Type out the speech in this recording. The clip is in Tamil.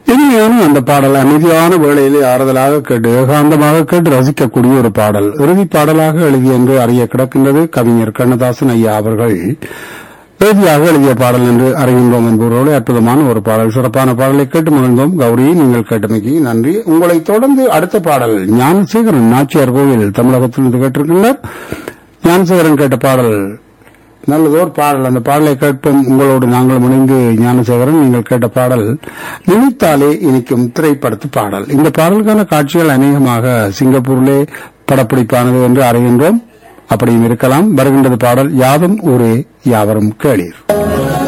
இனிமையான அந்த பாடல் அமைதியான வேளையிலே ஆறுதலாக கேட்டு ஏகாந்தமாக கேட்டு ரசிக்கக்கூடிய ஒரு பாடல் இறுதி பாடலாக எழுதிய என்று அறிய கிடக்கின்றது கவிஞர் கண்ணதாசன் ஐயா அவர்கள் இறுதியாக எழுதிய பாடல் என்று அறிகின்றோம் என்பவரோடு அற்புதமான ஒரு பாடல் சிறப்பான பாடலை கேட்டு மகிழ்ந்தோம் கௌரி நீங்கள் கேட்டமைக்கு நன்றி உங்களை தொடர்ந்து அடுத்த பாடல் ஞானசேகரன் நாச்சியார் கோவில் தமிழகத்திலிருந்து கேட்டிருக்கின்றார் ஞானசேகரன் கேட்ட பாடல் நல்லதோர் பாடல் அந்த பாடலை கேட்போம் உங்களோடு நாங்கள் இணைந்து ஞானசேகரன் நீங்கள் கேட்ட பாடல் நினைத்தாலே இனிக்கும் திரைப்படத்து பாடல் இந்த பாடலுக்கான காட்சிகள் அநேகமாக சிங்கப்பூரிலே படப்பிடிப்பானது என்று அறிகின்றோம் அப்படியும் இருக்கலாம் வருகின்றது பாடல் யாதும் ஊரே யாவரும் கேளீர்